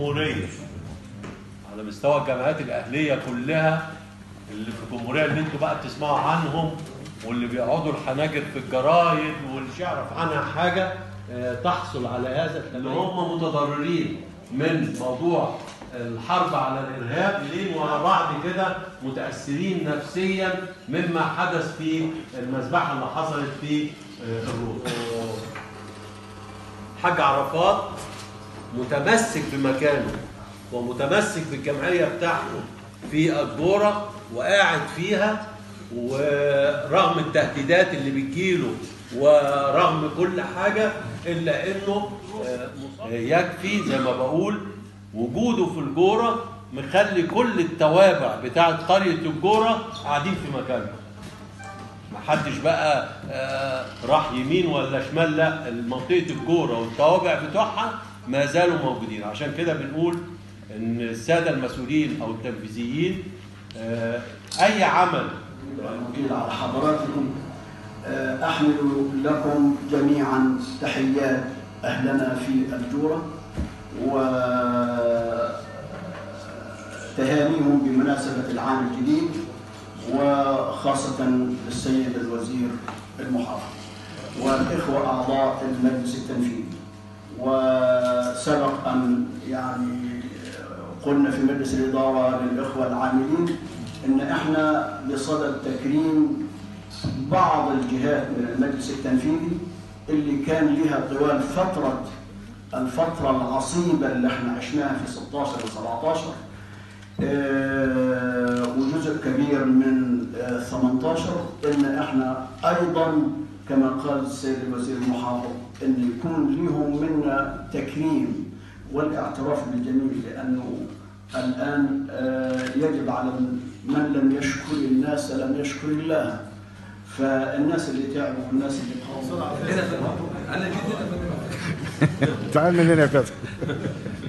الجمهوريه على مستوى الجامعات الاهليه كلها اللي في الجمهوريه اللي انتوا بقى بتسمعوا عنهم واللي بيقعدوا الحناجر في الجرايد واللي مش يعرف عنها حاجه آه، تحصل على هذا اللي هم متضررين من موضوع الحرب على الارهاب لين ورا بعض كده متاثرين نفسيا مما حدث في المذبحه اللي حصلت في آه، الروس. حاج عرفات متمسك بمكانه ومتمسك بالجمعيه بتاعته في الدوره وقاعد فيها ورغم التهديدات اللي بتجيله ورغم كل حاجه الا انه آه، يكفي زي ما بقول وجوده في الجوره مخلي كل التوابع بتاعت قريه الجوره قاعدين في مكانهم ما حدش بقى آه، راح يمين ولا شمال لا منطقه الجوره والتوابع بتوعها ما زالوا موجودين عشان كده بنقول ان الساده المسؤولين او التنفيذيين آه، اي عمل المطيل على حضراتكم آه، أحمل لكم جميعا تحيات أهلنا في الجورة وتهانيهم بمناسبة العام الجديد وخاصة للسيد الوزير المحافظ والإخوة أعضاء المجلس التنفيذي وسبق أن يعني قلنا في مجلس الإدارة للإخوة العاملين إن إحنا بصدد تكريم بعض الجهات من المجلس التنفيذي اللي كان لها طوال فترة الفترة العصيبة اللي احنا عشناها في 16 و 17 آه، وجزء كبير من آه، 18 ان احنا ايضا كما قال السيد الوزير المحافظ ان يكون لهم منا تكريم والاعتراف بالجميل لانه الان آه، يجب على من لم يشكر الناس لم يشكر الله فالناس اللي تعبوا والناس اللي قاموا تعال من هنا يا كابتن